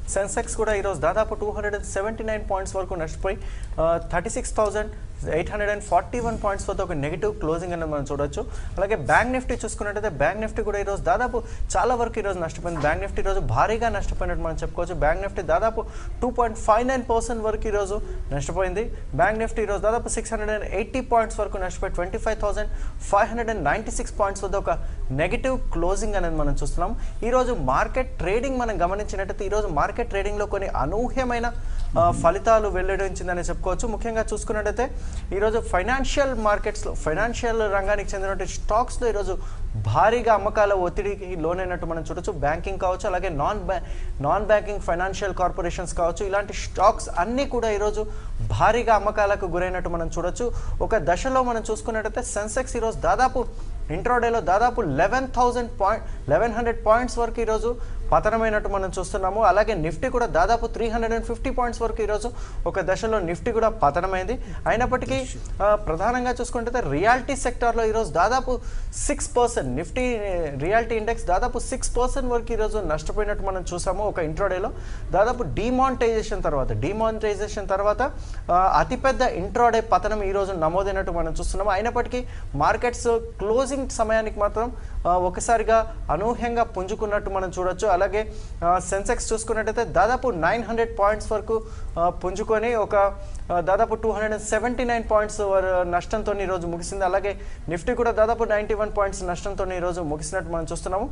సెన్సెక్స్ కూడా ఈరోజు దాదాపు two hundred and seventy nine points వరకు నష్టపోయి thirty six thousand eight hundred and forty one points వద్ద ఒక నెగిటివ్ క్లోజింగ్ అనేది మనం చూడొచ్చు అలాగే బ్యాంక్ నిఫ్టీ చూసుకున్నట్టయితే బ్యాంక్ నిఫ్టీ కూడా ఈరోజు దాదాపు చాలా వరకు ఈరోజు నష్టపోయింది బ్యాంక్ నిఫ్టీ ఈరోజు భారీగా నష్టపోయినట్టు మనం చెప్పుకోవచ్చు బ్యాంక్ నిఫ్టీ దాదాపు two point five nine percent వరకు ఈరోజు నష్టపోయింది బ్యాంక్ నిఫ్టీ ఈరోజు దాదాపు six hundred and eighty points వరకు నష్టపోయి twenty five thousand five hundred and ninety six points వద్ద ఒక నెగిటివ్ క్లోజింగ్ అనేది మనం చూస్తున్నాం ఈరోజు మార్కెట్ ట్రేడింగ్ మనం గమనించినట్టయితే ఈరోజు మార్కెట్ ట్రేడింగ్లో కొన్ని అనూహ్యమైన ఆ, ఫలితాలు వెల్లడించిందని చెప్పుకోవచ్చు ముఖ్యంగా చూసుకున్నట్టయితే ఈరోజు ఫైనాన్షియల్ మార్కెట్స్లో ఫైనాన్షియల్ రంగానికి చెందినటువంటి స్టాక్స్లో ఈరోజు భారీగా అమ్మకాల ఒత్తిడికి లోనైనట్టు మనం చూడొచ్చు బ్యాంకింగ్ కావచ్చు అలాగే నాన్ బ్యా నాన్ బ్యాంకింగ్ ఫైనాన్షియల్ కార్పొరేషన్స్ కావచ్చు ఇలాంటి స్టాక్స్ అన్నీ కూడా ఈరోజు భారీగా అమ్మకాలకు గురైనట్టు మనం చూడొచ్చు ఒక దశలో మనం చూసుకున్నట్టయితే సెన్సెక్స్ ఈరోజు దాదాపు ఇంట్రోడేలో దాదాపు eleven thousand point eleven hundred points వరకు ఈరోజు పతనమైనట్టు మనం చూస్తున్నాము అలాగే నిఫ్టీ కూడా దాదాపు three hundred and fifty points వరకు ఈరోజు ఒక దశలో నిఫ్టీ కూడా పతనమైంది అయినప్పటికీ ఆ, ప్రధానంగా చూసుకుంటే రియాలిటీ సెక్టార్లో ఈరోజు దాదాపు six percent Nifty reality index దాదాపు సిక్స్ పర్సెంట్ వరకు ఈరోజు నష్టపోయినట్టు మనం చూసాము ఒక ఇంట్రోడేలో దాదాపు డిమానిటైజేషన్ తర్వాత డిమానిటైజేషన్ తర్వాత ఆ, అతిపెద్ద ఇంట్రోడే పతనం ఈరోజు నమోదైనట్టు మనం చూస్తున్నాము అయినప్పటికీ మార్కెట్స్ క్లోజింగ్ సమయానికి మాత్రం ఆ, ఒకసారిగా అనూహ్యంగా పుంజుకున్నట్టు మనం చూడొచ్చు అలాగే సెన్సెక్స్ చూసుకున్నట్టయితే దాదాపు నైన్ హండ్రెడ్ పాయింట్స్ వరకు ఆ, పుంజుకొని ఒక ఆ, దాదాపు two hundred and seventy nine points నష్టంతో ఈరోజు ముగిసింది అలాగే నిఫ్టీ కూడా దాదాపు నైంటీ వన్ పాయింట్స్ నష్టంతో ఈరోజు ముగిసినట్టు మనం చూస్తున్నాము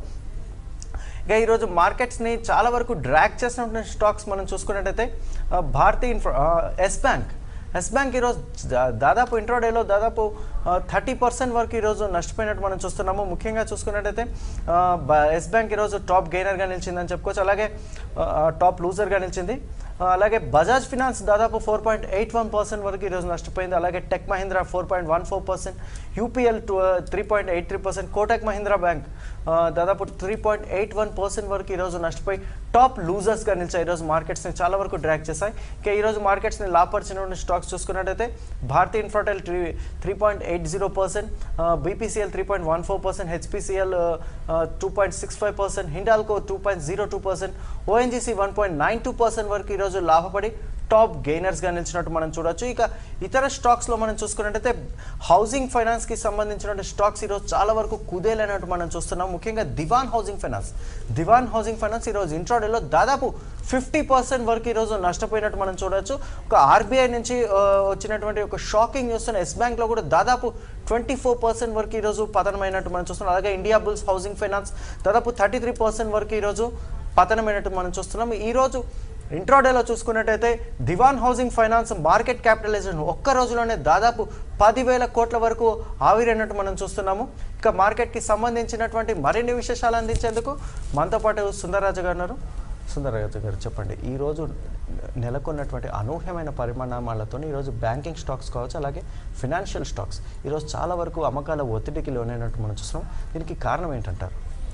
ఇక ఈరోజు మార్కెట్స్ని చాలా వరకు డ్రాక్ చేసినటువంటి స్టాక్స్ మనం చూసుకున్నట్టయితే ఆ, భారతీయ ఇన్ఫ్రా ఆ, ఎస్ బ్యాంక్ ఎస్ బ్యాంక్ ఈరోజు దా- దాదాపు ఇంట్రోడేలో దాదాపు థర్టీ పర్సెంట్ వరకు ఈరోజు నష్టపోయినట్టు మనం చూస్తున్నాము ముఖ్యంగా చూసుకున్నట్టయితే ఆ, బ- ఎస్ బ్యాంక్ ఈరోజు టాప్ గెయినర్గా నిలిచిందని చెప్పుకోవచ్చు అలాగే ఆ, ఆ, టాప్ లూజర్గా నిలిచింది ఆ, అలాగే బజాజ్ ఫినాన్స్ దాదాపు four point eight one percent వరకు ఈరోజు నష్టపోయింది అలాగే Tech Mahindra four point one four percent UPL two three point eight three percent Kotak Mahindra Bank ఆ, దాదాపు three point eight one percent వరకు ఈరోజు నష్టపోయి టాప్ లూజర్స్గా నిలిచాయి ఈరోజు మార్కెట్స్ని చాలా వరకు డ్రాక్ చేశాయి ఇక ఈరోజు మార్కెట్స్ని లాపరిచినటువంటి స్టాక్స్ చూసుకున్నట్టయితే Bharti Infratel three three point eight zero percent BPCL three point one four percent HPCL two point six five percent Hindalco two point zero two percent ONGC one point nine two percent వరకు ఈరోజు లాభపడి top గెయినర్స్గా నిలిచినట్టు మనం చూడొచ్చు ఇక ఇతర స్టాక్స్లో మనం చూసుకున్నట్టయితే హౌసింగ్ ఫైనాన్స్కి సంబంధించిన స్టాక్స్ ఈరోజు చాలా వరకు కుదేలైనట్టు మనం చూస్తున్నాం ముఖ్యంగా Dewan Housing Finance Dewan Housing Finance ఈరోజు ఇంట్రాడేలో దాదాపు ఫిఫ్టీ పర్సెంట్ వరకు ఈరోజు నష్టపోయినట్టు మనం చూడొచ్చు ఒక ఆర్బీఐ నుంచి ఆ, వచ్చినటువంటి ఒక షాకింగ్ న్యూస్ ఎస్ బ్యాంక్లో కూడా దాదాపు ట్వంటీ ఫోర్ పర్సెంట్ వరకు ఈరోజు పతనమైనట్టు మనం చూస్తున్నాం అలాగే ఇండియా బుల్స్ హౌసింగ్ ఫైనాన్స్ దాదాపు థర్టీ త్రీ పర్సెంట్ వరకు ఈరోజు పతనమైనట్టు మనం చూస్తున్నాం ఈరోజు ఇంట్రాడేలో చూసుకున్నట్టయితే Dewan Housing Finance market capitalization ఒక్క రోజులోనే దాదాపు పదివేల కోట్ల వరకు ఆవిరైనట్టు మనం చూస్తున్నాము ఇక మార్కెట్కి సంబంధించినటువంటి మరిన్ని విశేషాలు అందించేందుకు మనతో పాటు సుందరరాజు గారు ఉన్నారు సుందరరాజు గారు చెప్పండి ఈరోజు నెలకొన్నటువంటి అనూహ్యమైన పరిమాణాలతో ఈరోజు బ్యాంకింగ్ స్టాక్స్ కావచ్చు అలాగే ఫినాన్షియల్ స్టాక్స్ ఈరోజు చాలా వరకు అమ్మకాల ఒత్తిడికి లోనైనట్టు మనం చూస్తున్నాం దీనికి కారణం ఏంటంటారు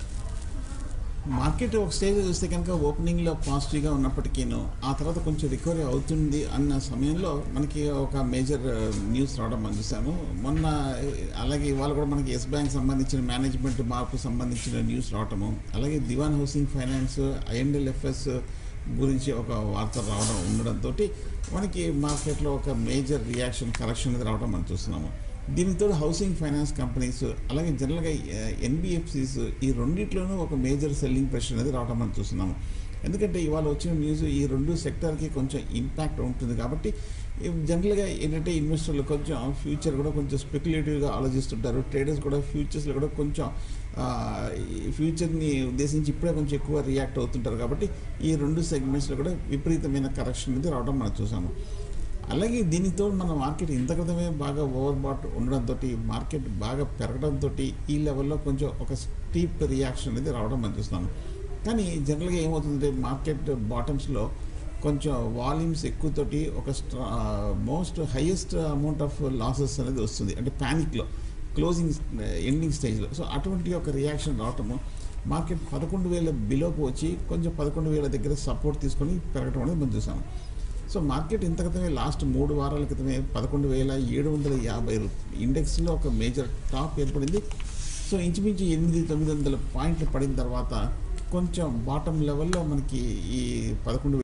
మార్కెట్ ఒక స్టేజ్ చూస్తే కనుక ఓపెనింగ్లో పాజిటివ్గా ఉన్నప్పటికీను ఆ తర్వాత కొంచెం రికవరీ అవుతుంది అన్న సమయంలో మనకి ఒక మేజర్ న్యూస్ రావడం మనం చూసాము మొన్న అలాగే ఇవాళ కూడా మనకి ఎస్ బ్యాంక్ సంబంధించిన మేనేజ్మెంట్ మార్పు సంబంధించిన న్యూస్ రావటము అలాగే దివాన్ హౌసింగ్ ఫైనాన్స్ ఐఎన్ఎల్ఎఫ్ఎస్ గురించి ఒక వార్త రావడం ఉండడంతో మనకి మార్కెట్లో ఒక మేజర్ రియాక్షన్ కరెక్షన్ అనేది రావడం మనం చూస్తున్నాము దీనితో హౌసింగ్ ఫైనాన్స్ కంపెనీస్ అలాగే జనరల్గా ఎన్బిఎఫ్సిస్ ఈ రెండిట్లోనూ ఒక మేజర్ సెల్లింగ్ ప్రెషర్ అనేది రావడం మనం చూస్తున్నాము ఎందుకంటే ఇవాళ వచ్చిన న్యూస్ ఈ రెండు సెక్టార్కి కొంచెం ఇంపాక్ట్ ఉంటుంది కాబట్టి ఈ జనరల్గా ఏంటంటే ఇన్వెస్టర్లు కొంచెం ఫ్యూచర్ కూడా కొంచెం స్పెక్యులేటివ్గా ఆలోచిస్తుంటారు ట్రేడర్స్ కూడా ఫ్యూచర్స్లో కూడా కొంచెం ఆ, ఈ ఫ్యూచర్ని ఉద్దేశించి ఇప్పుడే కొంచెం ఎక్కువ రియాక్ట్ అవుతుంటారు కాబట్టి ఈ రెండు సెగ్మెంట్స్లో కూడా విపరీతమైన కరెక్షన్ అనేది రావడం మనం చూసాము అలాగే దీనితో మన మార్కెట్ ఇంత క్రితమే బాగా ఓవర్ బాట్ ఉండడంతో మార్కెట్ బాగా పెరగడంతో ఈ లెవెల్లో కొంచెం ఒక స్టీప్ రియాక్షన్ అనేది రావడం మనం చూస్తున్నాము కానీ జనరల్గా ఏమవుతుందంటే మార్కెట్ బాటమ్స్లో కొంచెం వాల్యూమ్స్ ఎక్కువతోటి ఒక most highest amount of losses అనేది వస్తుంది అంటే ప్యానిక్లో క్లోజింగ్ ఎండింగ్ స్టేజ్లో సో అటువంటి ఒక రియాక్షన్ రావటము మార్కెట్ పదకొండు వేల బిలోకి వచ్చి కొంచెం పదకొండు వేల దగ్గర సపోర్ట్ తీసుకొని పెరగటం అనేది మనం చూసాము సో మార్కెట్ ఇంత క్రితమే లాస్ట్ మూడు వారాల క్రితమే పదకొండు వేల ఏడు వందల యాభై రూ- ఇండెక్స్లో ఒక మేజర్ టాప్ ఏర్పడింది సో ఇంచుమించు ఎనిమిది తొమ్మిది వందల పాయింట్లు పడిన తర్వాత కొంచెం బాటమ్ లెవెల్లో మనకి ఈ పదకొండు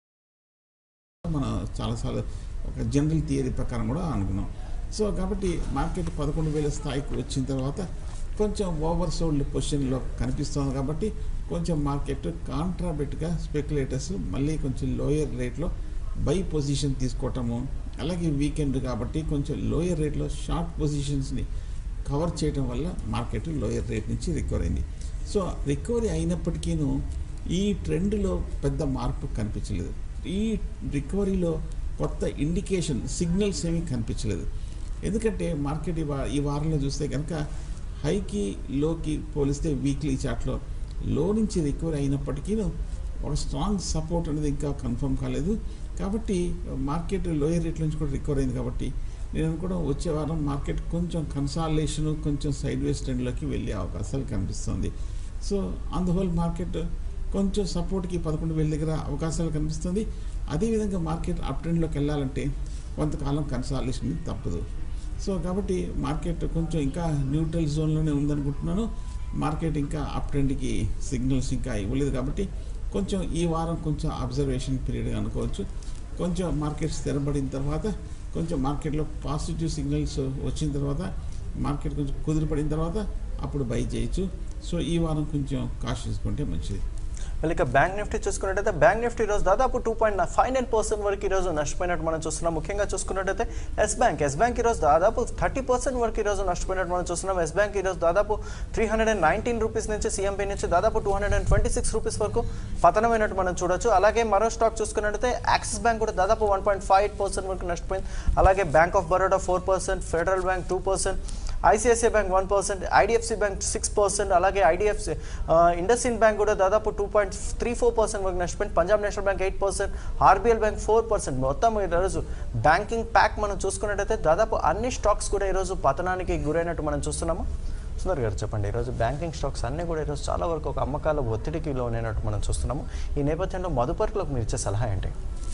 మనం చాలాసార్లు ఒక జనరల్ థియరీ ప్రకారం కూడా అనుకున్నాం సో కాబట్టి మార్కెట్ పదకొండు వేల స్థాయికి వచ్చిన తర్వాత కొంచెం ఓవర్ సోల్డ్ పొజిషన్లో కనిపిస్తుంది కాబట్టి కొంచెం మార్కెట్ కాంట్రాబెట్గా స్పెక్యులేటర్స్ మళ్ళీ కొంచెం లోయర్ రేట్లో బై పొజిషన్ తీసుకోవటము అలాగే వీకెండ్ కాబట్టి కొంచెం లోయర్ రేట్లో షార్ట్ పొజిషన్స్ని కవర్ చేయడం వల్ల మార్కెట్ లోయర్ రేట్ నుంచి రికవర్ అయింది సో రికవరీ అయినప్పటికీను ఈ ట్రెండ్లో పెద్ద మార్పు కనిపించలేదు ఈ రికవరీలో కొత్త ఇండికేషన్ సిగ్నల్స్ ఏమీ కనిపించలేదు ఎందుకంటే మార్కెట్ ఈ వా ఈ వారంలో చూస్తే కనుక హైకి లోకి పోలిస్తే వీక్లీ చార్ట్లో లో నుంచి రికవరీ అయినప్పటికీ ఒక స్ట్రాంగ్ సపోర్ట్ అనేది ఇంకా కన్ఫర్మ్ కాలేదు కాబట్టి మార్కెట్ లోయర్ రేట్ నుంచి కూడా రికవర్ అయింది కాబట్టి నేను అనుకోవడం వచ్చే వారం మార్కెట్ కొంచెం కన్సాలేషన్ కొంచెం సైడ్ వేస్ ట్రెండ్లోకి వెళ్ళే అవకాశాలు కనిపిస్తుంది so on the whole market కొంచెం సపోర్ట్కి పదకొండు వేల దగ్గర అవకాశాలు కనిపిస్తుంది అదేవిధంగా మార్కెట్ అప్ ట్రెండ్లోకి వెళ్ళాలంటే కొంతకాలం కన్సాలేషన్ తప్పదు సో కాబట్టి మార్కెట్ కొంచెం ఇంకా న్యూట్రల్ జోన్లోనే ఉందనుకుంటున్నాను మార్కెట్ ఇంకా అప్ ట్రెండ్కి సిగ్నల్స్ ఇంకా ఇవ్వలేదు కాబట్టి కొంచెం ఈ వారం కొంచెం అబ్జర్వేషన్ పీరియడ్ అనుకోవచ్చు కొంచెం మార్కెట్ స్థిరపడిన తర్వాత కొంచెం మార్కెట్లో పాజిటివ్ సిగ్నల్స్ వచ్చిన తర్వాత మార్కెట్ కొంచెం కుదిరిపడిన తర్వాత అప్పుడు బై చేయొచ్చు సో ఈ వారం కొంచెం కాస్ట్ తీసుకుంటే మంచిది మళ్ళీ ఇక బ్యాంక్ నిఫ్టీ చూసుకున్నట్టయితే బ్యాంక్ నిఫ్టీ ఈరోజు దాదాపు two point five nine percent వరకు ఈరోజు నష్టపోయినట్టు మనం చూస్తున్నాం ముఖ్యంగా చూసుకున్నట్టయితే ఎస్ బ్యాంక్ ఎస్ బ్యాంక్ ఈరోజు దాదాపు థర్టీ పర్సెంట్ వరకు ఈరోజు నష్టపోయినట్టు మనం చూస్తున్నాం ఎస్ బ్యాంక్ ఈరోజు దాదాపు three hundred and nineteen rupees నుంచి సిఎంపీ నుంచి దాదాపు two hundred and twenty six rupees వరకు పతనమైనట్టు మనం చూడొచ్చు అలాగే మరో స్టాక్ చూసుకున్నట్టయితే యాక్సిస్ బ్యాంక్ కూడా దాదాపు one point five eight percent వరకు నష్టపోయింది అలాగే Bank of Baroda four percent Federal Bank two percent ICICI Bank one percent IDFC Bank six percent అలాగే ఐడిఎఫ్సి ఇండస్ ఇండ్ బ్యాంక్ కూడా దాదాపు two point three four percent వరకు నష్టపోయింది Punjab National Bank eight percent RBL Bank four percent మొత్తం ఈరోజు banking pack మనం చూసుకున్నట్టయితే దాదాపు అన్ని స్టాక్స్ కూడా ఈరోజు పతనానికి గురైనట్టు మనం చూస్తున్నాము సుందర్ గారు చెప్పండి ఈరోజు బ్యాంకింగ్ స్టాక్స్ అన్నీ కూడా ఈరోజు చాలా వరకు ఒక అమ్మకాల ఒత్తిడికి లోనైనట్టు మనం చూస్తున్నాము ఈ నేపథ్యంలో మదుపరులకు మీరు ఇచ్చే సలహా ఏంటి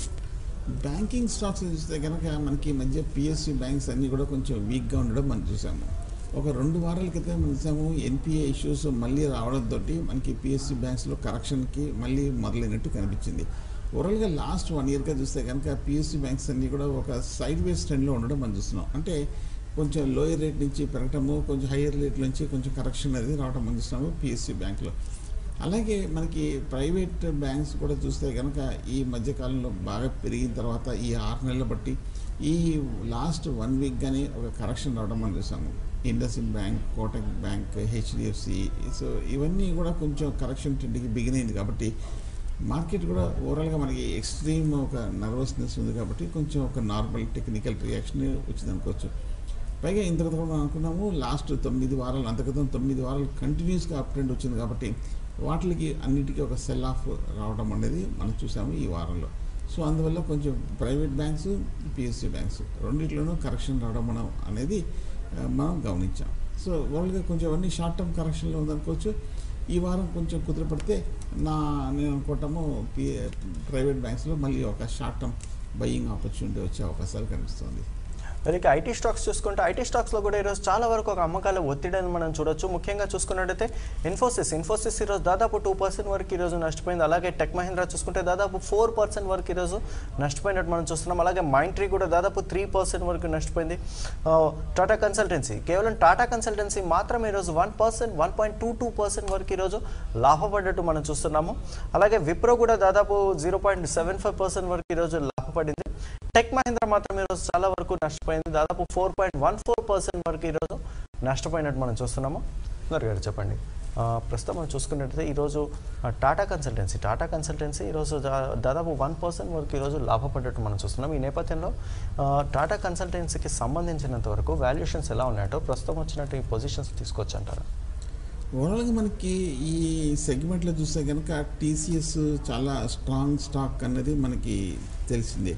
బ్యాంకింగ్ స్టాక్స్ చూస్తే కనుక మనకి ఈ మధ్య పిఎస్సి బ్యాంక్స్ అన్నీ కూడా కొంచెం వీక్గా ఉండడం మనం చూసాము ఒక రెండు వారాల క్రితం మనం చూసాము ఎన్పిఏ ఇష్యూస్ మళ్ళీ రావడంతో మనకి పిఎస్సి బ్యాంక్స్లో కరెక్షన్కి మళ్ళీ మొదలైనట్టు కనిపించింది ఓవరాల్గా లాస్ట్ వన్ ఇయర్గా చూస్తే కనుక పిఎస్సి బ్యాంక్స్ అన్నీ కూడా ఒక సైడ్ వేస్ ట్రెండ్లో ఉండడం మనం చూస్తున్నాం అంటే కొంచెం లోయర్ రేట్ నుంచి పెరగటము కొంచెం హయ్యర్ రేట్ నుంచి కొంచెం కరెక్షన్ అనేది రావడం మనం చూస్తున్నాము పిఎస్సి బ్యాంక్లో అలాగే మనకి ప్రైవేట్ బ్యాంక్స్ కూడా చూస్తే కనుక ఈ మధ్యకాలంలో బాగా పెరిగిన తర్వాత ఈ ఆరు నెలలు బట్టి ఈ లాస్ట్ వన్ వీక్ కానీ ఒక కరెక్షన్ రావడం మనం చూసాము IndusInd Bank Kotak Bank HDFC so ఇవన్నీ కూడా కొంచెం కరెక్షన్ ట్రెండ్కి బిగిన్ అయింది కాబట్టి మార్కెట్ కూడా ఓవరాల్గా మనకి ఎక్స్ట్రీమ్ ఒక నర్వస్నెస్ ఉంది కాబట్టి కొంచెం ఒక నార్మల్ టెక్నికల్ రియాక్షన్ వచ్చింది అనుకోవచ్చు పైగా ఇంతకు కూడా మనం అనుకున్నాము లాస్ట్ తొమ్మిది వారాలు అంతక్రితం తొమ్మిది వారాలు కంటిన్యూస్గా అప్ ట్రెండ్ వచ్చింది కాబట్టి వాటికి అన్నిటికీ ఒక సెల్ ఆఫ్ రావడం అనేది మనం చూసాము ఈ వారంలో సో అందువల్ల కొంచెం ప్రైవేట్ బ్యాంక్స్ పిఎస్సి బ్యాంక్స్ రెండిట్లోనూ కరెక్షన్ రావడం మనం అనేది ఆ, మనం గమనించాం సో ఓవరాల్గా కొంచెం అన్ని షార్ట్ టర్మ్ కరెక్షన్లో ఉందనుకోవచ్చు ఈ వారం కొంచెం కుదిరపడితే నా నేను అనుకోవటము పి ప్రైవేట్ బ్యాంక్స్లో మళ్ళీ ఒక షార్ట్ టర్మ్ బయ్యింగ్ ఆపర్చునిటీ వచ్చే అవకాశాలు కనిపిస్తుంది మరి ఇక ఐటీ స్టాక్స్ చూసుకుంటే ఐటీ స్టాక్స్లో కూడా ఈరోజు చాలా వరకు ఒక అమ్మకాల ఒత్తిడిని మనం చూడొచ్చు ముఖ్యంగా చూసుకున్నట్టయితే ఇన్ఫోసిస్ ఇన్ఫోసిస్ ఈరోజు దాదాపు టూ పర్సెంట్ వరకు ఈరోజు నష్టపోయింది అలాగే టెక్ మహీంద్రా చూసుకుంటే దాదాపు ఫోర్ పర్సెంట్ వరకు ఈరోజు నష్టపోయినట్టు మనం చూస్తున్నాం అలాగే మైండ్ ట్రీ కూడా దాదాపు త్రీ పర్సెంట్ వరకు నష్టపోయింది ఆ, టాటా కన్సల్టెన్సీ కేవలం టాటా కన్సల్టెన్సీ మాత్రం ఈరోజు one percent one point two two percent వరకు ఈరోజు లాభపడ్డట్టు మనం చూస్తున్నాము అలాగే విప్రో కూడా దాదాపు zero point seven five percent వరకు ఈరోజు లాభపడింది టెక్ మహీంద్రా మాత్రం ఈరోజు చాలా వరకు నష్టపోయింది దాదాపు four point one four percent వరకు ఈరోజు నష్టపోయినట్టు మనం చూస్తున్నాము సుందర్ గారు చెప్పండి ఆ, ప్రస్తుతం మనం చూసుకున్నట్టయితే ఈరోజు ఆ, టాటా కన్సల్టెన్సీ టాటా కన్సల్టెన్సీ ఈరోజు దా- దాదాపు వన్ పర్సెంట్ వరకు ఈరోజు లాభపడ్డట్టు మనం చూస్తున్నాం ఈ నేపథ్యంలో ఆ, టాటా కన్సల్టెన్సీకి సంబంధించినంత వరకు వాల్యుయేషన్స్ ఎలా ఉన్నాయో ప్రస్తుతం వచ్చినట్టు ఈ పొజిషన్స్ తీసుకోవచ్చు అంటారా ఓవరాల్గా మనకి ఈ సెగ్మెంట్లో చూస్తే కనుక టీసీఎస్ చాలా స్ట్రాంగ్ స్టాక్ అన్నది మనకి తెలిసిందే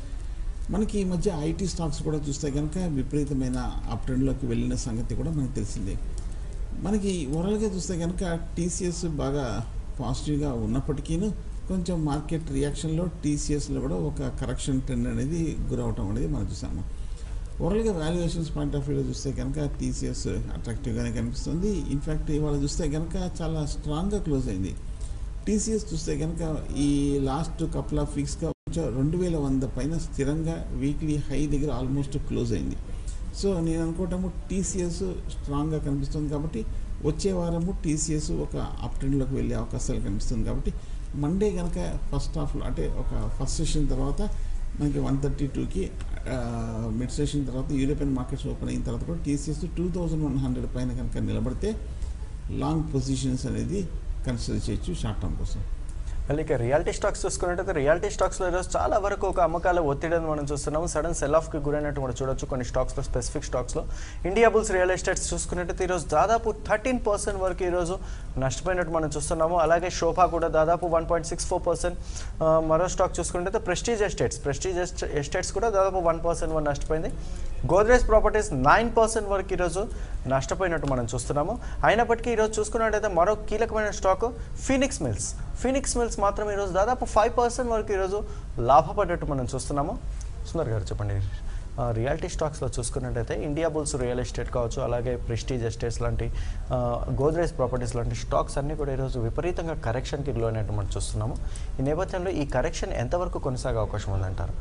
మనకి ఈ మధ్య ఐటీ స్టాక్స్ కూడా చూస్తే కనుక విపరీతమైన అప్ ట్రెండ్లోకి వెళ్ళిన సంగతి కూడా మనకు తెలిసిందే మనకి ఓవరాల్గా చూస్తే కనుక టీసీఎస్ బాగా పాజిటివ్గా ఉన్నప్పటికీను కొంచెం మార్కెట్ రియాక్షన్లో టీసీఎస్లో కూడా ఒక కరెక్షన్ ట్రెండ్ అనేది గురవటం అనేది మనం చూసాము ఓవరాల్గా వాల్యుయేషన్స్ పాయింట్ ఆఫ్ వ్యూలో చూస్తే కనుక టీసీఎస్ అట్రాక్టివ్గానే కనిపిస్తుంది ఇన్ఫ్యాక్ట్ ఇవాళ చూస్తే కనుక చాలా స్ట్రాంగ్గా క్లోజ్ అయింది టీసీఎస్ చూస్తే కనుక ఈ లాస్ట్ కపుల్ ఆఫ్ వీక్స్గా కొంచెం రెండు వేల వంద పైన స్థిరంగా వీక్లీ హై దగ్గర ఆల్మోస్ట్ క్లోజ్ అయింది సో నేను అనుకోవటము టీసీఎస్ స్ట్రాంగ్గా కనిపిస్తుంది కాబట్టి వచ్చే వారము టీసీఎస్ ఒక అప్ ట్రెండ్లోకి వెళ్ళే అవకాశాలు కనిపిస్తుంది కాబట్టి మండే కనుక ఫస్ట్ హాఫ్లో అంటే ఒక ఫస్ట్ సెషన్ తర్వాత మనకి వన్ థర్టీ టూకి మిడ్ సెషన్ తర్వాత యూరోపియన్ మార్కెట్స్ ఓపెన్ అయిన తర్వాత కూడా TCS two thousand one hundred పైన కనుక నిలబడితే లాంగ్ పొజిషన్స్ అనేది కన్సిడర్ చేయొచ్చు షార్ట్ టర్మ్ కోసం మళ్ళీ ఇక రియాలిటీ స్టాక్స్ చూసుకున్నట్టయితే రియాలిటీ స్టాక్స్లో ఈరోజు చాలా వరకు ఒక అమ్మకాల ఒత్తిడిని మనం చూస్తున్నాము సడన్ సెల్ ఆఫ్కి గురైనట్టు కూడా చూడొచ్చు కొన్ని స్టాక్స్లో స్పెసిఫిక్ స్టాక్స్లో ఇండియా బుల్స్ రియల్ ఎస్టేట్స్ చూసుకున్నట్టయితే ఈరోజు దాదాపు థర్టీన్ పర్సెంట్ వరకు ఈరోజు నష్టపోయినట్టు మనం చూస్తున్నాము అలాగే షోఫా కూడా దాదాపు one point six four percent మరో స్టాక్ చూసుకున్నట్టయితే ప్రెస్టీజ్ ఎస్టేట్స్ ప్రెస్టీజ్ ఎస్టేట్స్ కూడా దాదాపు వన్ పర్సెంట్ వరకు నష్టపోయింది గోద్రేజ్ ప్రాపర్టీస్ నైన్ పర్సెంట్ వరకు ఈరోజు నష్టపోయినట్టు మనం చూస్తున్నాము అయినప్పటికీ ఈరోజు చూసుకున్నట్టయితే మరో కీలకమైన stock Phoenix Mills Phoenix Mills మాత్రం ఈరోజు దాదాపు ఫైవ్ పర్సెంట్ వరకు ఈరోజు లాభపడ్డట్టు మనం చూస్తున్నాము సుందర్ గారు చెప్పండి ఆ, రియాలిటీ స్టాక్స్లో చూసుకున్నట్టయితే ఇండియా బుల్స్ రియల్ ఎస్టేట్ కావచ్చు అలాగే ప్రెస్టీజ్ ఎస్టేట్స్ లాంటి ఆ, గోద్రేజ్ ప్రాపర్టీస్ లాంటి స్టాక్స్ అన్నీ కూడా ఈరోజు విపరీతంగా కరెక్షన్కి లోనట్టు మనం చూస్తున్నాము ఈ నేపథ్యంలో ఈ కరెక్షన్ ఎంతవరకు కొనసాగే అవకాశం ఉందంటారు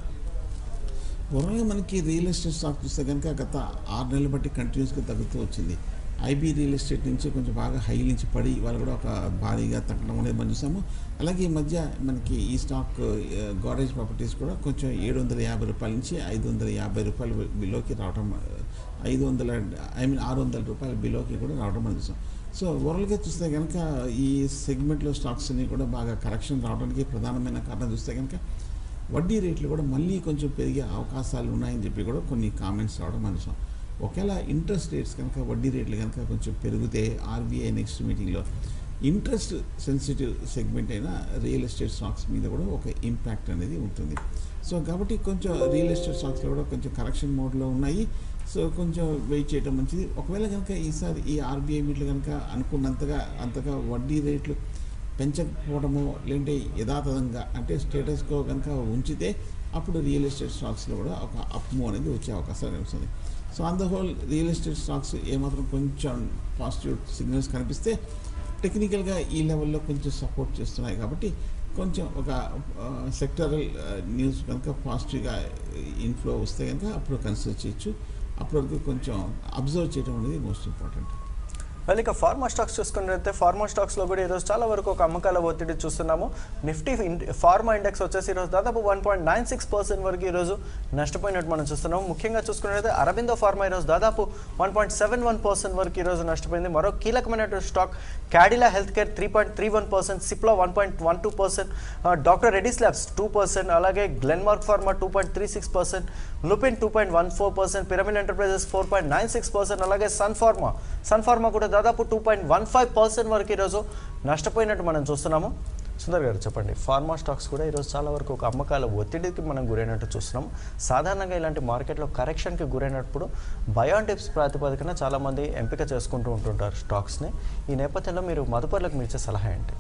ఓవరాల్గా మనకి రియల్ ఎస్టేట్ స్టాక్ చూస్తే కనుక గత ఆరు నెలలు బట్టి కంటిన్యూస్గా తగ్గుతూ వచ్చింది ఐబీ రియల్ ఎస్టేట్ నుంచి కొంచెం బాగా హై నుంచి పడి వాళ్ళు కూడా ఒక భారీగా తగ్గడం అనేది మనం చూసాము అలాగే ఈ మధ్య మనకి ఈ స్టాక్ గోడేజ్ ప్రాపర్టీస్ కూడా కొంచెం ఏడు వందల యాభై రూపాయల నుంచి ఐదు వందల యాభై రూపాయల బిలోకి రావడం ఐదు వందల ఐ మీన్ ఆరు వందల రూపాయల బిలోకి కూడా రావడం మనం చూసాం సో ఓవరాల్గా చూస్తే కనుక ఈ సెగ్మెంట్లో స్టాక్స్ అన్ని కూడా బాగా కరెక్షన్ రావడానికి ప్రధానమైన కారణం చూస్తే కనుక వడ్డీ రేట్లు కూడా మళ్ళీ కొంచెం పెరిగే అవకాశాలు ఉన్నాయని చెప్పి కూడా కొన్ని కామెంట్స్ రావడం మనం ఒకవేళ ఇంట్రెస్ట్ రేట్స్ కనుక వడ్డీ రేట్లు కనుక కొంచెం పెరిగితే ఆర్బీఐ నెక్స్ట్ మీటింగ్లో ఇంట్రెస్ట్ సెన్సిటివ్ సెగ్మెంట్ అయిన రియల్ ఎస్టేట్ స్టాక్స్ మీద కూడా ఒక ఇంపాక్ట్ అనేది ఉంటుంది సో కాబట్టి కొంచెం రియల్ ఎస్టేట్ స్టాక్స్లో కూడా కొంచెం కరెక్షన్ మోడ్లో ఉన్నాయి సో కొంచెం వెయిట్ చేయడం మంచిది ఒకవేళ కనుక ఈసారి ఈ ఆర్బీఐ మీట్లు కనుక అనుకున్నంతగా అంతగా వడ్డీ రేట్లు పెంచకపోవడము లేదంటే యథాతథంగా అంటే స్టేటస్కో కనుక ఉంచితే అప్పుడు రియల్ ఎస్టేట్ స్టాక్స్లో కూడా ఒక అప్మూ అనేది వచ్చే అవకాశాలు కనిపిస్తుంది so on the whole real estate stocks ఏమాత్రం కొంచెం పాజిటివ్ సిగ్నల్స్ కనిపిస్తే టెక్నికల్గా ఈ లెవెల్లో కొంచెం సపోర్ట్ చేస్తున్నాయి కాబట్టి కొంచెం ఒక సెక్టరల్ న్యూస్ కనుక పాజిటివ్గా ఇన్ఫ్లో వస్తే కనుక అప్పుడు కన్సిడర్ చేయొచ్చు అప్పటివరకు కొంచెం అబ్జర్వ్ చేయడం అనేది మోస్ట్ ఇంపార్టెంట్ మళ్ళీ ఇక ఫార్మా స్టాక్స్ చూసుకున్నట్లయితే ఫార్మా స్టాక్స్లో కూడా ఈరోజు చాలా వరకు ఒక అమ్మకాల ఒత్తిడి చూస్తున్నాము నిఫ్టీ ఇన్- ఫార్మా ఇండెక్స్ వచ్చేసి ఈరోజు దాదాపు one point nine six percent వరకు ఈరోజు నష్టపోయినట్టు మనం చూస్తున్నాము ముఖ్యంగా చూసుకున్నట్లయితే అరబిందో ఫార్మా ఈరోజు దాదాపు one point seven one percent వరకు ఈరోజు నష్టపోయింది మరో కీలకమైనటువంటి stock Cadila Health Care three point three one percent Cipla one point one two percent doctor Reddy's Labs two percent అలాగే Glenmark Pharma two point three six percent Lupin two point one four percent Piramal Enterprises four point nine six percent అలాగే Sun Pharma Sun Pharma కూడా దాదాపు two point one five percent వరకు ఈరోజు నష్టపోయినట్టు మనం చూస్తున్నాము సుందర్ గారు చెప్పండి pharma stocks కూడా ఈరోజు చాలా వరకు ఒక అమ్మకాల ఒత్తిడికి మనం గురైనట్టు చూస్తున్నాం సాధారణంగా ఇలాంటి మార్కెట్లో కరెక్షన్కి గురైనప్పుడు బయాన్ టిప్స్ ప్రాతిపదికన చాలామంది ఎంపిక చేసుకుంటూ ఉంటుంటారు స్టాక్స్ని ఈ నేపథ్యంలో మీరు మదుపర్లకు మీరు ఇచ్చే సలహా ఏంటి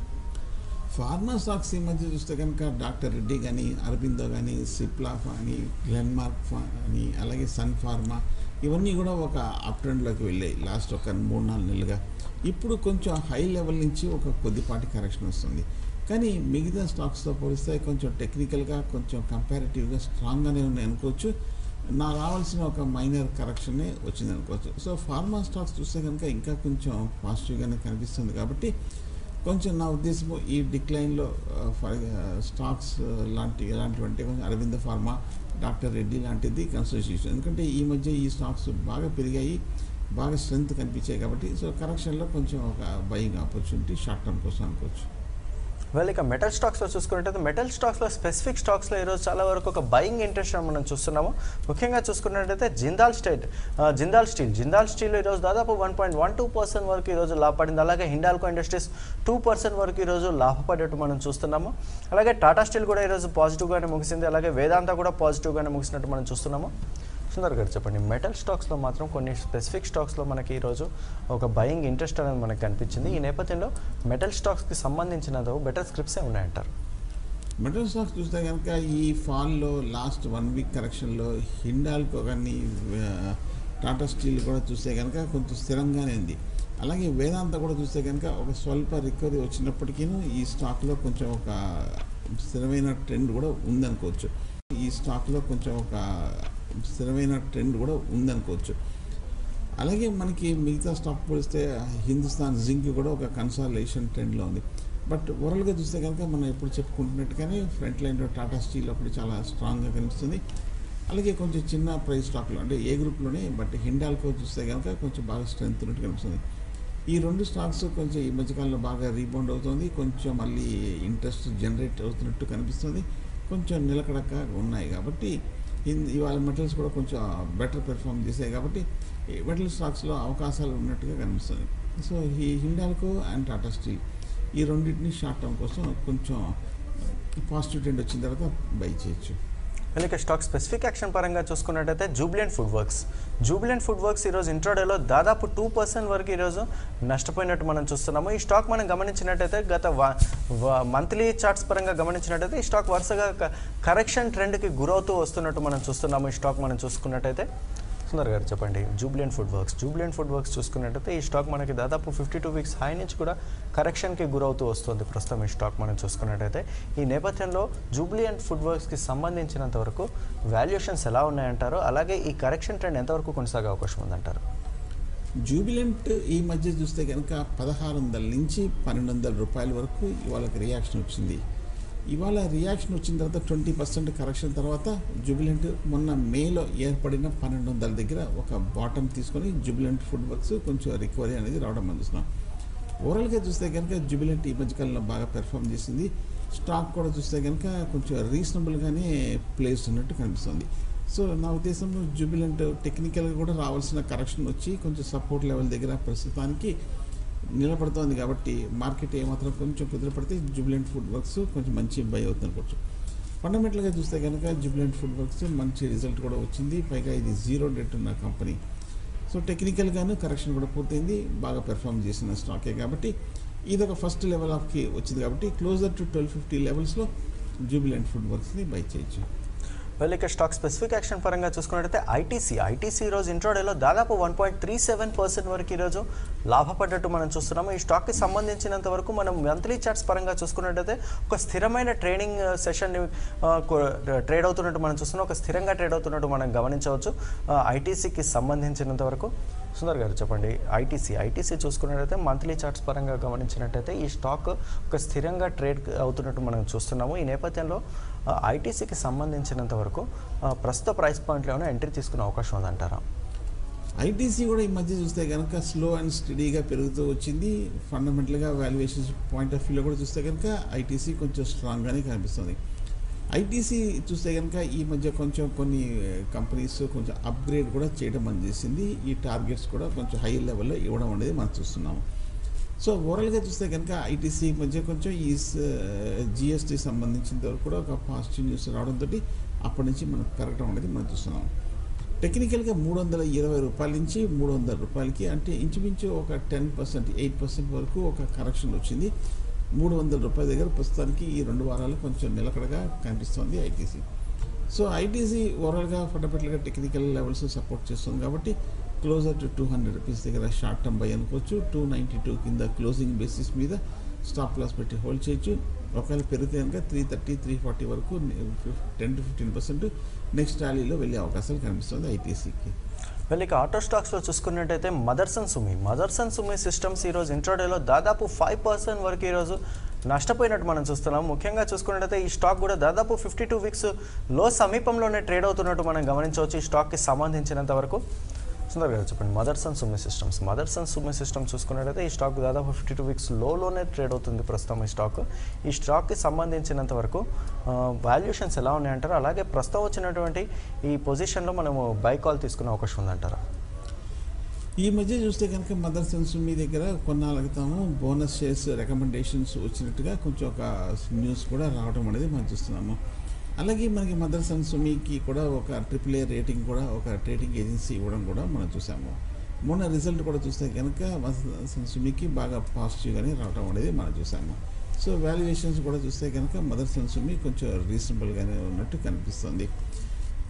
ఫార్మా స్టాక్స్ ఈ మధ్య చూస్తే కనుక డాక్టర్ రెడ్డి కానీ అరబిందో కానీ సిప్లా కానీ గ్లెన్మార్క్ కానీ అలాగే సన్ ఫార్మా ఇవన్నీ కూడా ఒక అప్ ట్రెండ్లోకి వెళ్ళాయి లాస్ట్ ఒక మూడు నాలుగు నెలలుగా ఇప్పుడు కొంచెం హై లెవెల్ నుంచి ఒక కొద్దిపాటి కరెక్షన్ వస్తుంది కానీ మిగతా స్టాక్స్తో పోలిస్తే కొంచెం టెక్నికల్గా కొంచెం కంపారిటివ్గా స్ట్రాంగ్గానే ఉన్నాయి అనుకోవచ్చు నా రావాల్సిన ఒక మైనర్ కరెక్షనే వచ్చింది అనుకోవచ్చు సో ఫార్మా స్టాక్స్ చూస్తే కనుక ఇంకా కొంచెం పాజిటివ్గానే కనిపిస్తుంది కాబట్టి కొంచెం నా ఉద్దేశము ఈ డిక్లైన్లో ఫర్ స్టాక్స్ లాంటి ఎలాంటివంటే కొంచెం అరవింద ఫార్మా డాక్టర్ రెడ్డి లాంటిది కన్సిడర్ చేయొచ్చు ఎందుకంటే ఈ మధ్య ఈ స్టాక్స్ బాగా పెరిగాయి బాగా స్ట్రెంత్ కనిపించాయి కాబట్టి సో కరెక్షన్లో కొంచెం ఒక బయింగ్ ఆపర్చునిటీ షార్ట్ టర్మ్ కోసం అనుకోవచ్చు వెల్ ఇక మెటల్ స్టాక్స్లో చూసుకున్నట్టయితే మెటల్ స్టాక్స్లో స్పెసిఫిక్ స్టాక్స్లో ఈరోజు చాలా వరకు ఒక బయింగ్ ఇంట్రెస్ట్ మనం చూస్తున్నాము ముఖ్యంగా చూసుకున్నట్టయితే జిందాల్ స్టేట్ ఆ, జిందాల్ స్టీల్ జిందాల్ స్టీల్ ఈరోజు దాదాపు one point one two percent వరకు ఈరోజు లాభపడింది అలాగే హిండాల్కో ఇండస్ట్రీస్ టూ పర్సెంట్ వరకు ఈరోజు లాభపడేట్టు మనం చూస్తున్నాము అలాగే టాటా స్టీల్ కూడా ఈరోజు పాజిటివ్గానే ముగిసింది అలాగే వేదాంత కూడా పాజిటివ్గానే ముగిసినట్టు మనం చూస్తున్నాము సుందర్ గారు చెప్పండి మెటల్ స్టాక్స్లో మాత్రం కొన్ని స్పెసిఫిక్ స్టాక్స్లో మనకి ఈరోజు ఒక బయింగ్ ఇంట్రెస్ట్ అనేది మనకు కనిపించింది ఈ నేపథ్యంలో మెటల్ స్టాక్స్కి సంబంధించిన బెటర్ స్క్రిప్ట్సే ఉన్నాయంటారు మెటల్ స్టాక్స్ చూస్తే కనుక ఈ ఫాల్లో లాస్ట్ వన్ వీక్ కరెక్షన్లో హిండాల్కో కానీ ఆ, టాటా స్టీల్ కూడా చూస్తే కనుక కొంచెం స్థిరంగానే ఉంది అలాగే వేదాంత కూడా చూస్తే కనుక ఒక స్వల్ప రికవరీ వచ్చినప్పటికీ ఈ స్టాక్లో కొంచెం ఒక స్థిరమైన ట్రెండ్ కూడా ఉందనుకోవచ్చు ఈ స్టాక్లో కొంచెం ఒక స్థిరమైన ట్రెండ్ కూడా ఉందనుకోవచ్చు అలాగే మనకి మిగతా స్టాక్ పోలిస్తే హిందుస్థాన్ జింక్ కూడా ఒక కన్సాలేషన్ ట్రెండ్లో ఉంది బట్ ఓవరాల్గా చూస్తే కనుక మనం ఎప్పుడు చెప్పుకుంటున్నట్టుగానే ఫ్రంట్ లైన్లో టాటా స్టీల్ అప్పుడు చాలా స్ట్రాంగ్గా కనిపిస్తుంది అలాగే కొంచెం చిన్న ప్రైస్ స్టాక్లో అంటే ఏ గ్రూప్లోనే బట్ హిండాల్కో చూస్తే కనుక కొంచెం బాగా స్ట్రెంత్ ఉన్నట్టు కనిపిస్తుంది ఈ రెండు స్టాక్స్ కొంచెం ఈ మధ్యకాలంలో బాగా రీబౌండ్ అవుతుంది కొంచెం మళ్ళీ ఇంట్రెస్ట్ జనరేట్ అవుతున్నట్టు కనిపిస్తుంది కొంచెం నిలకడక ఉన్నాయి కాబట్టి ఇన్- ఇవాళ మెటల్స్ కూడా కొంచెం బెటర్ పెర్ఫామ్ చేసాయి కాబట్టి ఈ మెటల్ స్టాక్స్లో అవకాశాలు ఉన్నట్టుగా కనిపిస్తుంది సో ఈ హిండాల్కో అండ్ టాటా స్టీల్ ఈ రెండింటిని షార్ట్ టర్మ్ కోసం కొంచెం పాజిటివ్ ట్రెండ్ వచ్చిన తర్వాత బై చేయొచ్చు ఇక స్టాక్ స్పెసిఫిక్ యాక్షన్ పరంగా చూసుకున్నట్టయితే జూబ్లియన్ ఫుడ్ వర్క్స్ జూబ్లియన్ ఫుడ్ వర్క్స్ ఈరోజు ఇంట్రోడేలో దాదాపు టూ పర్సెంట్ వరకు ఈరోజు నష్టపోయినట్టు మనం చూస్తున్నాము ఈ స్టాక్ మనం గమనించినట్టయితే గత మంత్లీ చార్ట్స్ పరంగా గమనించినట్టయితే ఈ స్టాక్ వరుసగా కరెక్షన్ ట్రెండ్కి గురవుతూ వస్తున్నట్టు మనం చూస్తున్నాము ఈ స్టాక్ మనం చూసుకున్నట్టయితే సుందర్ గారు చెప్పండి జూబ్లియన్ ఫుడ్ వర్క్స్ జూబ్లియన్ ఫుడ్ వర్క్స్ చూసుకున్నట్టయితే ఈ స్టాక్ మనకి దాదాపు ఫిఫ్టీ టూ వీక్స్ హై నుంచి కూడా కరెక్షన్కి గురవుతూ వస్తుంది ప్రస్తుతం ఈ స్టాక్ మనం చూసుకున్నట్టయితే ఈ నేపథ్యంలో జూబ్లియన్ ఫుడ్ వర్క్స్కి సంబంధించినంత వరకు వాల్యుయేషన్స్ ఎలా ఉన్నాయంటారో అలాగే ఈ కరెక్షన్ ట్రెండ్ ఎంతవరకు కొనసాగే అవకాశం ఉందంటారు జూబిలెంట్ ఈ మధ్య చూస్తే కనుక పదహారు వందల నుంచి పన్నెండు వందల రూపాయల వరకు ఇవాళకి రియాక్షన్ వచ్చింది ఇవాళ రియాక్షన్ వచ్చిన తర్వాత ట్వంటీ పర్సెంట్ కరెక్షన్ తర్వాత జూబిలెంట్ మొన్న మేలో ఏర్పడిన పన్నెండు వందల దగ్గర ఒక బాటమ్ తీసుకొని జూబిలెంట్ ఫుడ్ వర్క్స్ కొంచెం రికవరీ అనేది రావడం మనం చూస్తున్నాం ఓవరాల్గా చూస్తే కనుక జూబిలెంట్ ఈ మధ్యకాలంలో బాగా పెర్ఫామ్ చేసింది స్టాక్ కూడా చూస్తే కనుక కొంచెం రీజనబుల్గానే ప్లేస్ ఉన్నట్టు కనిపిస్తుంది సో నా ఉద్దేశంలో జూబిలెంట్ టెక్నికల్గా కూడా రావాల్సిన కరెక్షన్ వచ్చి కొంచెం సపోర్ట్ లెవెల్ దగ్గర ప్రస్తుతానికి నిలబడుతోంది కాబట్టి మార్కెట్ ఏమాత్రం కొంచెం కుదిరపడితే జూబిలెంట్ ఫుడ్ వర్క్స్ కొంచెం మంచి బై అవుతుంది అనుకోవచ్చు ఫండమెంటల్గా చూస్తే కనుక జూబిలెంట్ ఫుడ్ వర్క్స్ మంచి రిజల్ట్ కూడా వచ్చింది పైగా ఇది జీరో డెట్ ఉన్న కంపెనీ సో టెక్నికల్గాను కరెక్షన్ కూడా పూర్తయింది బాగా పెర్ఫామ్ చేసిన స్టాకే కాబట్టి ఇది ఒక ఫస్ట్ లెవెల్ ఆఫ్కి వచ్చింది కాబట్టి క్లోజర్ టు ట్వెల్వ్ ఫిఫ్టీ లెవెల్స్లో జూబిలెంట్ ఫుడ్ వర్క్స్ని బై చేయొచ్చు వెల్ ఇక స్టాక్ స్పెసిఫిక్ యాక్షన్ పరంగా చూసుకున్నట్టయితే ఐటీసీ ఐటీసీ ఈరోజు ఇంట్రోడేలో దాదాపు one point three seven percent వరకు ఈరోజు లాభపడ్డట్టు మనం చూస్తున్నాము ఈ స్టాక్కి సంబంధించినంత వరకు మనం మంత్లీ చార్ట్స్ పరంగా చూసుకున్నట్టయితే ఒక స్థిరమైన ట్రేడింగ్ సెషన్ ట్రేడ్ అవుతున్నట్టు మనం చూస్తున్నాం ఒక స్థిరంగా ట్రేడ్ అవుతున్నట్టు మనం గమనించవచ్చు ఐటీసీకి సంబంధించినంత వరకు సుందర్ గారు చెప్పండి ఐటీసీ ఐటీసీ చూసుకున్నట్టయితే మంత్లీ చార్ట్స్ పరంగా గమనించినట్టయితే ఈ స్టాక్ ఒక స్థిరంగా ట్రేడ్ అవుతున్నట్టు మనం చూస్తున్నాము ఈ నేపథ్యంలో ఐటీసీకి సంబంధించినంత వరకు ఆ, ప్రస్తుత ప్రైస్ పాయింట్లో ఏమైనా ఎంట్రీ తీసుకునే అవకాశం ఉందంటారా ఐటీసీ కూడా ఈ మధ్య చూస్తే కనుక స్లో అండ్ స్టడీగా పెరుగుతూ వచ్చింది ఫండమెంటల్గా వాల్యుయేషన్స్ పాయింట్ ఆఫ్ వ్యూలో కూడా చూస్తే కనుక ఐటీసీ కొంచెం స్ట్రాంగ్గానే కనిపిస్తుంది ఐటీసీ చూస్తే కనుక ఈ మధ్య కొంచెం కొన్ని కంపెనీస్ కొంచెం అప్గ్రేడ్ కూడా చేయడం మనం చేసింది ఈ టార్గెట్స్ కూడా కొంచెం హై లెవెల్లో ఇవ్వడం అనేది మనం చూస్తున్నాము సో ఓవరాల్గా చూస్తే కనుక ఐటీసీ మధ్య కొంచెం ఈ జిఎస్టీ సంబంధించినంత వరకు కూడా ఒక పాజిటివ్ న్యూస్ రావడంతో అప్పటి నుంచి మనకు పెరగడం అనేది మనం చూస్తున్నాం టెక్నికల్గా మూడు వందల ఇరవై రూపాయల నుంచి మూడు వందల రూపాయలకి అంటే ఇంచుమించు ఒక టెన్ పర్సెంట్ ఎయిట్ పర్సెంట్ వరకు ఒక కరెక్షన్ వచ్చింది మూడు వందల రూపాయల దగ్గర ప్రస్తుతానికి ఈ రెండు వారాలు కొంచెం నిలకడగా కనిపిస్తుంది ఐటీసీ సో ఐటీసీ ఓవరాల్గా ఫండమెంటల్గా టెక్నికల్ లెవెల్స్ సపోర్ట్ చేస్తుంది కాబట్టి closer to two hundred rupees దగ్గర షార్ట్ టర్మ్ బై అనుకోవచ్చు టూ నైంటీ టూ కింద క్లోజింగ్ బేసిస్ మీద స్టాప్ లాస్ పెట్టి హోల్డ్ చేయొచ్చు ఒకవేళ పెరిగితే కనుక త్రీ థర్టీ త్రీ ఫార్టీ వరకు ten to fifteen percent next ర్యాలీలో వెళ్ళే అవకాశాలు కనిపిస్తుంది ఐటీసీకి వెళ్ళి ఇక ఆటో స్టాక్స్లో చూసుకున్నట్టయితే మదర్సన్ సుమి మదర్సన్ సుమి సిస్టమ్స్ ఈరోజు ఇంట్రోడేలో దాదాపు ఫైవ్ పర్సెంట్ వరకు ఈరోజు నష్టపోయినట్టు మనం చూస్తున్నాం ముఖ్యంగా చూసుకున్నట్టయితే ఈ స్టాక్ కూడా దాదాపు ఫిఫ్టీ టూ వీక్స్ లో సమీపంలోనే ట్రేడ్ అవుతున్నట్టు మనం గమనించవచ్చు ఈ స్టాక్కి సంబంధించినంత వరకు సుందర్ గారు చెప్పండి మదర్సన్ సుమి సిస్టమ్స్ మదర్సన్ సుమి సిస్టమ్స్ చూసుకున్నట్టయితే ఈ స్టాక్ దాదాపు ఫిఫ్టీ టూ వీక్స్ లోలోనే ట్రేడ్ అవుతుంది ప్రస్తుతం ఈ స్టాక్ ఈ స్టాక్కి సంబంధించినంత వరకు వాల్యుయేషన్స్ ఎలా ఉన్నాయంటారు అలాగే ప్రస్తుతం వచ్చినటువంటి ఈ పొజిషన్లో మనము బై కాల్ తీసుకునే అవకాశం ఉందంటారా ఈ మధ్య చూస్తే కనుక మదర్ సెన్స్ మీ దగ్గర కొన్నాళ్ళ క్రితము బోనస్ షేర్స్ రికమెండేషన్స్ వచ్చినట్టుగా కొంచెం ఒక న్యూస్ కూడా రావడం అనేది మనం చూస్తున్నాము అలాగే మనకి మదర్ సన్సుమికి కూడా ఒక ట్రిపుల్ ఏ రేటింగ్ కూడా ఒక రేటింగ్ ఏజెన్సీ ఇవ్వడం కూడా మనం చూసాము మొన్న రిజల్ట్ కూడా చూస్తే కనుక మదర్ సన్సుమికి బాగా పాజిటివ్గానే రావడం అనేది మనం చూసాము సో వాల్యుయేషన్స్ కూడా చూస్తే కనుక మదర్ సన్సుమి కొంచెం రీజనబుల్గానే ఉన్నట్టు కనిపిస్తుంది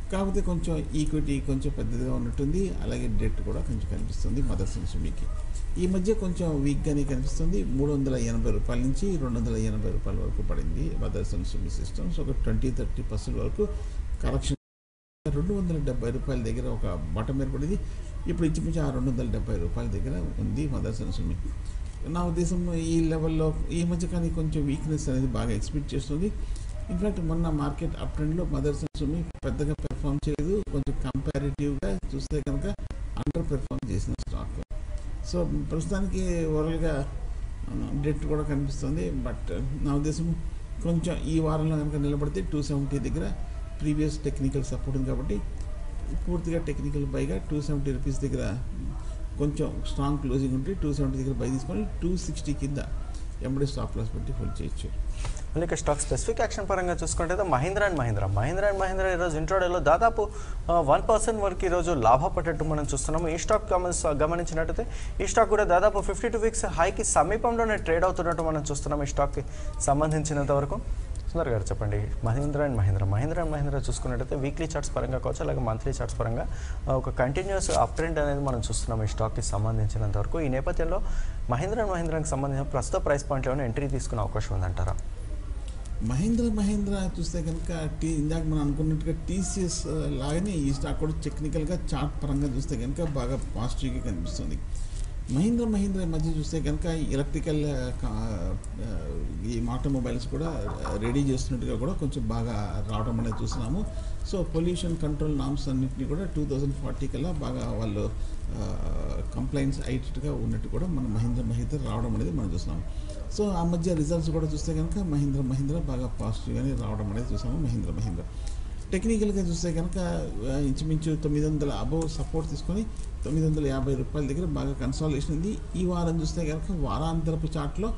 కాకపోతే కొంచెం ఈక్విటీ కొంచెం పెద్దదిగా ఉన్నట్టుంది అలాగే డెట్ కూడా కొంచెం కనిపిస్తుంది మదర్స్ సుమికి ఈ మధ్య కొంచెం వీక్గానే కనిపిస్తుంది మూడు వందల ఎనభై రూపాయల నుంచి రెండు వందల ఎనభై రూపాయల వరకు పడింది మదర్స్ సుమి సిస్టమ్స్ ఒక ట్వంటీ థర్టీ పర్సెంట్ వరకు కరెక్షన్ రెండు వందల డెబ్బై రూపాయల దగ్గర ఒక బటం ఏర్పడింది ఇప్పుడు ఇంచుమించు ఆ రెండు వందల డెబ్బై రూపాయల దగ్గర ఉంది మదర్స్ సుమి నా ఉద్దేశం ఈ లెవెల్లో ఈ మధ్య కానీ కొంచెం వీక్నెస్ అనేది బాగా ఎక్స్పెక్ట్ చేస్తుంది ఇన్ఫాక్ట్ మొన్న మార్కెట్ అప్ ట్రెండ్లో మదర్స్ సుమి పెద్దగా పెర్ఫామ్ చేయలేదు కొంచెం కంపారిటివ్గా చూస్తే కనుక అండర్ పెర్ఫామ్ చేసిన స్టాక్ సో ప్రస్తుతానికి ఓవరాల్గా డెట్ కూడా కనిపిస్తుంది బట్ నా ఉద్దేశం కొంచెం ఈ వారంలో కనుక నిలబడితే టూ సెవెంటీ దగ్గర ప్రీవియస్ టెక్నికల్ సపోర్ట్ ఉంది కాబట్టి పూర్తిగా టెక్నికల్ బైగా టూ సెవెంటీ రూపీస్ దగ్గర కొంచెం స్ట్రాంగ్ క్లోజింగ్ ఉంటే టూ సెవెంటీ దగ్గర బై తీసుకొని టూ సిక్స్టీ కింద ఎంబడి స్టాప్ లాస్ పెట్టి ఫుల్ చేయొచ్చు మళ్ళీ ఇక స్టాక్ స్పెసిఫిక్ యాక్షన్ పరంగా చూసుకుంటే మహీంద్రా అండ్ మహీంద్రా మహీంద్రా అండ్ మహీంద్రా ఈరోజు ఇంట్రోడేలో దాదాపు వన్ పర్సెంట్ వరకు ఈరోజు లాభపడ్డట్టు మనం చూస్తున్నాము ఈ స్టాక్ గమని గమనించినట్టయితే ఈ స్టాక్ కూడా దాదాపు ఫిఫ్టీ టూ వీక్స్ హైకి సమీపంలోనే ట్రేడ్ అవుతున్నట్టు మనం చూస్తున్నాం ఈ స్టాక్కి సంబంధించినంత వరకు సుందర్ గారు చెప్పండి మహీంద్రా అండ్ మహీంద్రా మహీంద్రా అండ్ మహీంద్రా చూసుకున్నట్టయితే వీక్లీ చార్ట్స్ పరంగా కావచ్చు అలాగే మంత్లీ చార్ట్స్ పరంగా ఆ, ఒక కంటిన్యూస్ అప్ ట్రెండ్ అనేది మనం చూస్తున్నాం ఈ స్టాక్కి సంబంధించినంత వరకు ఈ నేపథ్యంలో మహీంద్రా అండ్ మహీంద్రాకి సంబంధించిన ప్రస్తుత ప్రైస్ పాయింట్లోనే ఎంట్రీ తీసుకునే అవకాశం ఉందంటారా మహేంద్ర మహేంద్ర చూస్తే కనుక టీ ఇందాక మనం అనుకున్నట్టుగా టీసీఎస్ లాగానే ఈ స్టాక్ కూడా టెక్నికల్గా చార్ట్ పరంగా చూస్తే కనుక బాగా పాజిటివ్గా కనిపిస్తుంది మహీంద్ర మహీంద్ర ఈ మధ్య చూస్తే కనుక ఎలక్ట్రికల్ ఈ ఆటోమొబైల్స్ కూడా రెడీ చేస్తున్నట్టుగా కూడా కొంచెం బాగా రావడం అనేది చూస్తున్నాము సో పొల్యూషన్ కంట్రోల్ నామ్స్ అన్నింటినీ కూడా టూ థౌజండ్ ఫార్టీ కల్లా బాగా వాళ్ళు కంప్లైంట్స్ అయ్యేటట్టుగా ఉన్నట్టు కూడా మన మహీంద్ర మహీంద్ర రావడం అనేది మనం చూస్తున్నాము సో ఆ మధ్య రిజల్ట్స్ కూడా చూస్తే కనుక మహీంద్ర మహీంద్ర బాగా పాజిటివ్గానే రావడం అనేది చూసాము మహీంద్ర మహీంద్ర టెక్నికల్గా చూస్తే కనుక ఆ, ఇంచుమించు తొమ్మిది వందల అబవ్ సపోర్ట్ తీసుకొని తొమ్మిది వందల యాభై రూపాయల దగ్గర బాగా కన్సాలేషన్ ఉంది ఈ వారం చూస్తే కనుక వారాంతరపు చాట్లో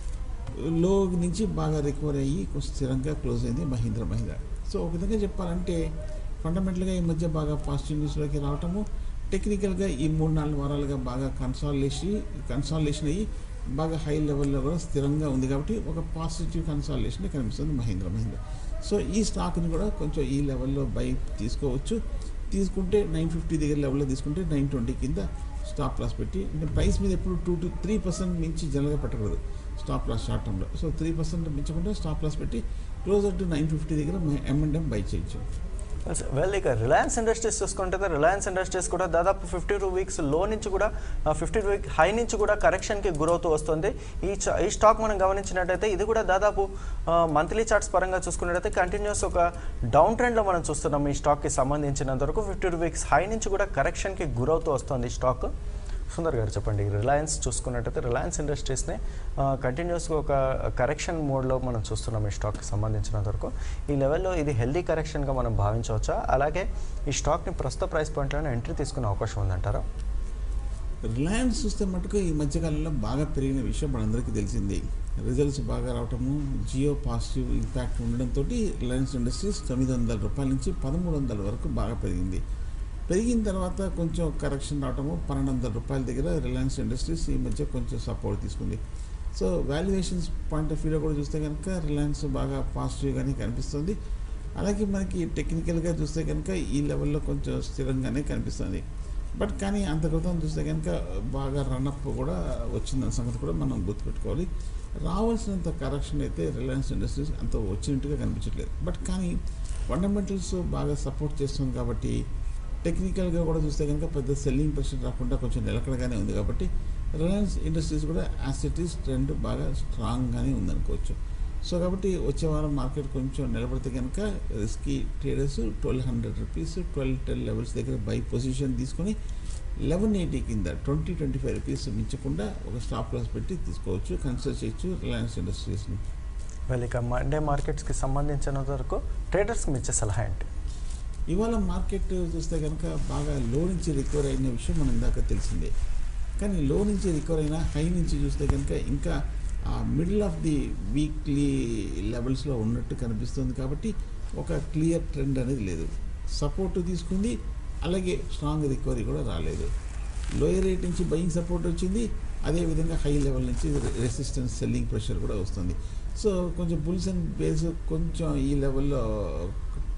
లో నుంచి బాగా రికవర్ అయ్యి కొంచెం స్థిరంగా క్లోజ్ అయింది మహీంద్ర మహీంద్ర సో ఒక విధంగా చెప్పాలంటే ఫండమెంటల్గా ఈ మధ్య బాగా పాజిటివ్ న్యూస్లోకి రావటము టెక్నికల్గా ఈ మూడు నాలుగు వారాలుగా బాగా కన్సాలేషన్ కన్సాలేషన్ అయ్యి బాగా హై లెవెల్లో కూడా స్థిరంగా ఉంది కాబట్టి ఒక పాజిటివ్ కన్సాలేషన్ కనిపిస్తుంది మహీంద్ర మహీంద్ర సో ఈ స్టాక్ని కూడా కొంచెం ఈ లెవెల్లో బై తీసుకోవచ్చు తీసుకుంటే నైన్ ఫిఫ్టీ దగ్గర లెవెల్లో తీసుకుంటే నైన్ ట్వంటీ కింద స్టాప్ లాస్ పెట్టి అంటే ప్రైస్ మీద ఎప్పుడు టూ టు త్రీ పర్సెంట్ మించి జనరల్గా పెట్టకూడదు స్టాప్ లాస్ షార్ట్ టర్మ్లో సో త్రీ పర్సెంట్ మించకుండా స్టాప్ లాస్ పెట్టి క్లోజర్ టు నైన్ ఫిఫ్టీ దగ్గర ఎంఎండ్ఎం బై చేయొచ్చు వెల్ ఇక రిలయన్స్ ఇండస్ట్రీస్ చూసుకుంటే రిలయన్స్ ఇండస్ట్రీస్ కూడా దాదాపు ఫిఫ్టీ టూ వీక్స్ లో నుంచి కూడా ఫిఫ్టీ టూ వీక్ హై నుంచి కూడా కరెక్షన్కి గురవుతూ వస్తుంది ఈ చ- ఈ స్టాక్ మనం గమనించినట్టయితే ఇది కూడా దాదాపు మంత్లీ చార్ట్స్ పరంగా చూసుకున్నట్టయితే కంటిన్యూస్ ఒక డౌన్ ట్రెండ్లో మనం చూస్తున్నాం ఈ స్టాక్కి సంబంధించినంత వరకు ఫిఫ్టీ టూ వీక్స్ హై నుంచి కూడా కరెక్షన్కి గురవుతూ వస్తుంది ఈ స్టాక్ సుందర్ గారు చెప్పండి రిలయన్స్ చూసుకున్నట్టయితే రిలయన్స్ ఇండస్ట్రీస్ని కంటిన్యూస్గా ఒక కరెక్షన్ మోడ్లో మనం చూస్తున్నాం ఈ స్టాక్కి సంబంధించినంత వరకు ఈ లెవెల్లో ఇది హెల్దీ కరెక్షన్గా మనం భావించవచ్చా అలాగే ఈ స్టాక్ని ప్రస్తుత ప్రైస్ పాయింట్లోనే ఎంట్రీ తీసుకునే అవకాశం ఉందంటారా రిలయన్స్ చూస్తే మటుకు ఈ మధ్యకాలంలో బాగా పెరిగిన విషయం మనందరికీ తెలిసింది రిజల్ట్స్ బాగా రావటము జియో పాజిటివ్ ఇంపాక్ట్ ఉండడంతో రిలయన్స్ ఇండస్ట్రీస్ తొమ్మిది వందల రూపాయల నుంచి పదమూడు వందల వరకు బాగా పెరిగింది పెరిగిన తర్వాత కొంచెం కరెక్షన్ రావటము పన్నెండు వందల రూపాయల దగ్గర రిలయన్స్ ఇండస్ట్రీస్ ఈ మధ్య కొంచెం సపోర్ట్ తీసుకుంది సో వాల్యుయేషన్స్ పాయింట్ ఆఫ్ వ్యూలో కూడా చూస్తే కనుక రిలయన్స్ బాగా పాజిటివ్గానే కనిపిస్తుంది అలాగే మనకి టెక్నికల్గా చూస్తే కనుక ఈ లెవెల్లో కొంచెం స్థిరంగానే కనిపిస్తుంది బట్ కానీ అంత క్రితం చూస్తే కనుక బాగా రన్అప్ కూడా వచ్చిందన్న సంగతి కూడా మనం గుర్తుపెట్టుకోవాలి రావాల్సినంత కరెక్షన్ అయితే రిలయన్స్ ఇండస్ట్రీస్ అంత వచ్చినట్టుగా కనిపించట్లేదు బట్ కానీ ఫండమెంటల్స్ బాగా సపోర్ట్ చేస్తుంది కాబట్టి టెక్నికల్గా కూడా చూస్తే కనుక పెద్ద సెల్లింగ్ ప్రెషర్ రాకుండా కొంచెం నిలకడగానే ఉంది కాబట్టి రిలయన్స్ ఇండస్ట్రీస్ కూడా యాసిటీస్ ట్రెండ్ బాగా స్ట్రాంగ్గానే ఉందనుకోవచ్చు సో కాబట్టి వచ్చే వారం మార్కెట్ కొంచెం నిలబడితే కనుక risky traders twelve hundred rupees twelve ten levels దగ్గర బై పొజిషన్ తీసుకొని లెవెన్ ఎయిటీ కింద ట్వంటీ ట్వంటీ ఫైవ్ రూపీస్ మించకుండా ఒక స్టాప్ లాస్ పెట్టి తీసుకోవచ్చు కన్సిడర్ చేయొచ్చు రిలయన్స్ ఇండస్ట్రీస్ని వెల్ ఇక మండే మార్కెట్స్కి సంబంధించినంత వరకు ట్రేడర్స్కి మీ ఇచ్చే సలహా ఏంటి ఇవాళ మార్కెట్ చూస్తే కనుక బాగా లో నుంచి రికవర్ అయిన విషయం మనం ఇందాక తెలిసిందే కానీ లో నుంచి రికవర్ అయినా హై నుంచి చూస్తే కనుక ఇంకా ఆ మిడిల్ ఆఫ్ ది వీక్లీ లెవెల్స్లో ఉన్నట్టు కనిపిస్తుంది కాబట్టి ఒక క్లియర్ ట్రెండ్ అనేది లేదు సపోర్ట్ తీసుకుంది అలాగే స్ట్రాంగ్ రికవరీ కూడా రాలేదు లోయర్ రేట్ నుంచి బయింగ్ సపోర్ట్ వచ్చింది అదేవిధంగా హై లెవెల్ నుంచి రెసిస్టెన్స్ సెల్లింగ్ ప్రెషర్ కూడా వస్తుంది సో కొంచెం బుల్స్ అండ్ బేస్ కొంచెం ఈ లెవెల్లో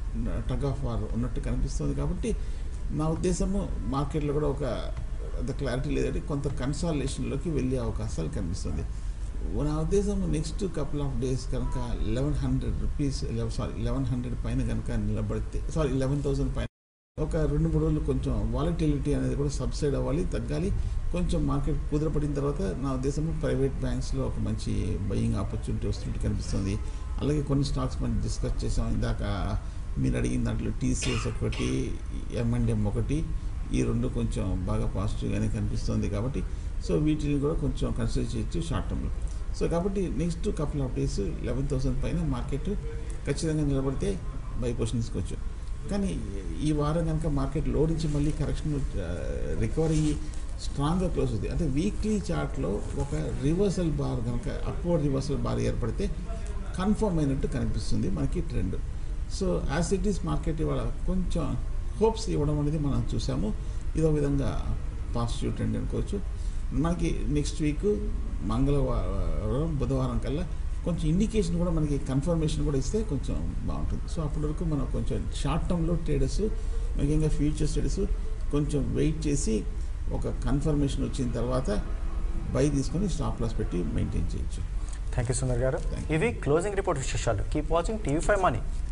టగ్ ఆఫ్ వార్ ఉన్నట్టు కనిపిస్తుంది కాబట్టి నా ఉద్దేశము మార్కెట్లో కూడా ఒక అంత క్లారిటీ లేదంటే కొంత కన్సాలేషన్లోకి వెళ్ళే అవకాశాలు కనిపిస్తుంది నా ఉద్దేశం నెక్స్ట్ కపుల్ ఆఫ్ డేస్ కనుక eleven hundred rupees sorry eleven hundred పైన కనుక నిలబడితే సారీ లెవెన్ థౌసండ్ పైన ఒక రెండు మూడు రోజులు కొంచెం వాలటిలిటీ అనేది కూడా సబ్సైడ్ అవ్వాలి తగ్గాలి కొంచెం మార్కెట్ కుదిరపడిన తర్వాత నా ఉద్దేశం ప్రైవేట్ బ్యాంక్స్లో ఒక మంచి బయింగ్ ఆపర్చునిటీ వస్తున్నట్టు కనిపిస్తుంది అలాగే కొన్ని స్టాక్స్ మనం డిస్కస్ చేసాం ఇందాక మీరు అడిగిన దాంట్లో టీసీఎస్ ఒకటి ఎంఎండ్ఎం ఒకటి ఈ రెండు కొంచెం బాగా పాజిటివ్గానే కనిపిస్తుంది కాబట్టి సో వీటిని కూడా కొంచెం కన్సిడర్ చేయొచ్చు షార్ట్ టర్మ్లో సో కాబట్టి next couple of days eleven thousand పైన మార్కెట్ ఖచ్చితంగా నిలబడితే బై పొజిషన్ తీసుకోవచ్చు కానీ ఈ వారం కనుక మార్కెట్ లో నుంచి మళ్ళీ కరెక్షన్ రికవర్ అయ్యి స్ట్రాంగ్గా క్లోజ్ అవుతుంది అంటే వీక్లీ చార్ట్లో ఒక రివర్సల్ బార్ కనుక అప్వర్డ్ రివర్సల్ బార్ ఏర్పడితే కన్ఫర్మ్ అయినట్టు కనిపిస్తుంది మనకి trend so as it is market ఇవాళ కొంచెం హోప్స్ ఇవ్వడం అనేది మనం చూసాము ఇదో విధంగా పాజిటివ్ ట్రెండ్ అనుకోవచ్చు మనకి నెక్స్ట్ వీక్ మంగళవారం బుధవారం కల్లా కొంచెం ఇండికేషన్ కూడా మనకి కన్ఫర్మేషన్ కూడా ఇస్తే కొంచెం బాగుంటుంది సో అప్పటి వరకు మనం కొంచెం షార్ట్ టర్మ్లో ట్రేడర్స్ ముఖ్యంగా ఫ్యూచర్స్ ట్రేడర్స్ కొంచెం వెయిట్ చేసి ఒక కన్ఫర్మేషన్ వచ్చిన తర్వాత బై తీసుకొని స్టాప్ లాస్ పెట్టి మెయింటైన్ చేయొచ్చు thank you Sundar garu Thank ఇవి క్లోజింగ్ రిపోర్ట్ విశేషాలు keep watching TV five money